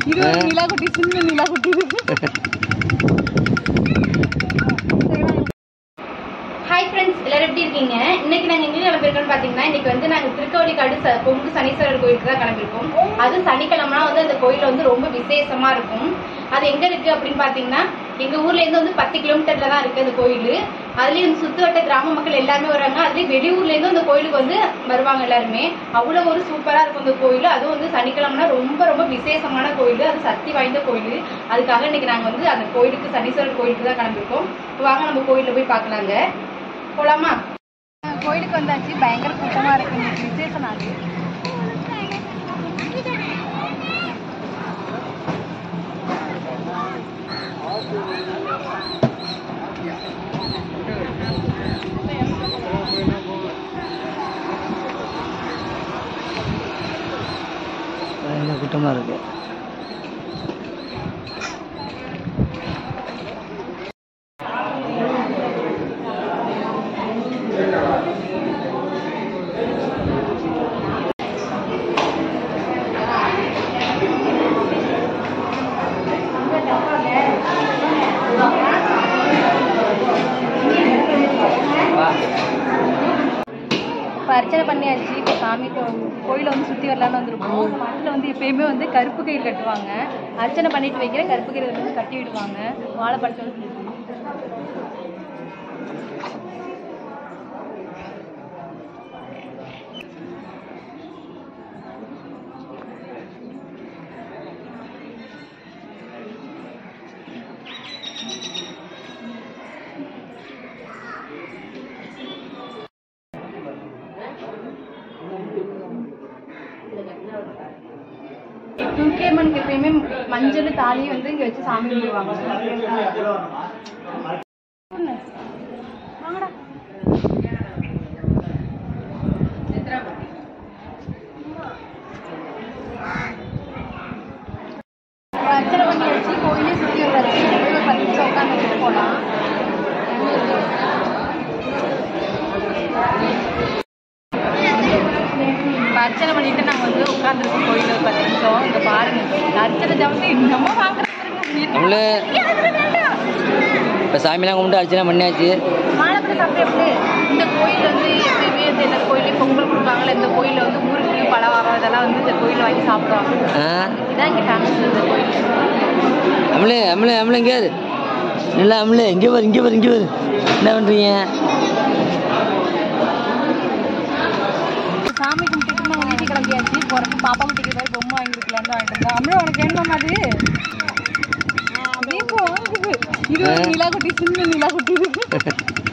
இது ஒரு நிலா குட்டி சின்ன நிலா குட்டி ஹாய் ஃப்ரெண்ட்ஸ் எல்லாரும் எப்படி இருக்கீங்க இன்னைக்கு நாங்க எங்க கிளம்பிருக்கோம்னு பாத்தீங்கன்னா இன்னைக்கு வந்து நாங்க திருக்கோவிலிக்காடு ச- கொங்கு சனீஸ்வரர் கோயிலுக்கு தான் கிளம்பிருக்கோம் அது சனிக்கிழமை வந்து அந்த கோயில் வந்து ரொம்ப விசேஷமா இருக்கும் அது எங்க இருக்கு அப்படின்னு பாத்தீங்கன்னா எங்க ஊர்ல இருந்து வந்து பத்து கிலோமீட்டர்ல தான் இருக்கு அந்த கோயில் அதுலயும் இந்த சுத்துவட்ட கிராம மக்கள் எல்லாருமே வராங்க அதுலயும் வெளியூர்ல இருந்து அந்த கோயிலுக்கு வந்து வருவாங்க எல்லாருமே அவ்வளவு ஒரு சூப்பரா இருக்கும் அந்த கோயில் அதுவும் வந்து சனிக்கிழமைனா ரொம்ப ரொம்ப விசேஷமான கோயில் அது சக்தி வாய்ந்த கோயில் அதுக்காக இன்னைக்கு நாங்க வந்து அந்த கோயிலுக்கு சனீஸ்வரர் கோயிலுக்கு தான் கிளம்பிருக்கோம் இப்ப வாங்க நம்ம கோயில்ல போய் பார்க்கலாங்க போலாமா கோயிலுக்கு வந்தாச்சு பயங்கர கூட்டமா இருக்கு இன்னைக்கு விசேஷ நாள் என்ன கூட்டமாக இருக்கு இப்போ அர்ச்சனை பண்ணியாச்சு இப்போ சாமி கோயிலை வந்து சுற்றி வரலான்னு வந்திருக்கோம் மாட்டில் வந்து எப்பயுமே வந்து கருப்பு கயிறு கட்டுவாங்க அர்ச்சனை பண்ணிட்டு வைக்கிற கருப்பு கயிறு வந்து கட்டி விடுவாங்க வாழைப்பழத்தோட சேர்த்து. துர்க்கையம்மனுக்கு எப்பயுமே மஞ்சள் தாலி வந்து இங்க வச்சு சாமி கும்பிடுவாங்க வாங்கடா இப்போ அர்ச்சனை பண்ணியாச்சு கோயிலே சுற்றி வந்தாச்சு போய் ஒரு பத்து நிமிஷம் உட்காந்து வச்சுட்டு போகலாம் இப்போ அர்ச்சனை பண்ணிட்டு நாங்கள் வந்து உட்காந்துருக்கோம் கோயிலில் ஒரு பத்து நிமிஷம் இங்கே பாருங்க இந்த அர்ச்சனை ஜாமத்து இன்னமும் வாங்குறாங்க நம்மளு இப்போ சாமிலாம் கும்பிட்டு அர்ச்சனை பண்ணியாச்சு மாலைப்படி சாப்பிட்டு எப்படி இந்த கோயில் வந்து எப்பயுமே வந்து எல்லா கோயிலையும் பொங்கல் கொடுப்பாங்கல்ல இந்த கோயிலில் வந்து முறுக்கு பலகாரம் இதெல்லாம் வந்து இந்த கோயிலில் வாங்கி சாப்பிடுவாங்க ஆ இதான் இங்கே ஃபேமஸ் இந்த கோயில் அம்மளே அம்மளே அம்மளே எங்கே இல்லை அம்மளே இங்கே வரு இங்கே வரு இங்கே வரு என்ன பண்ணுறீங்க சாமி கும்பிட்டுட்டு நாங்கள் வீட்டுக்கு கிளம்பியாச்சு போகிறப்ப பாப்பா குட்டிக்கு மாதிரி பொம்மை வாங்கிருக்கலான்னு வாங்கிட்டு வந்தோம் அம்மளே உனக்கு வேணுமா அது நீ போ வாங்குது இது ஒரு நிலா குட்டி சின்ன நிலா குட்டி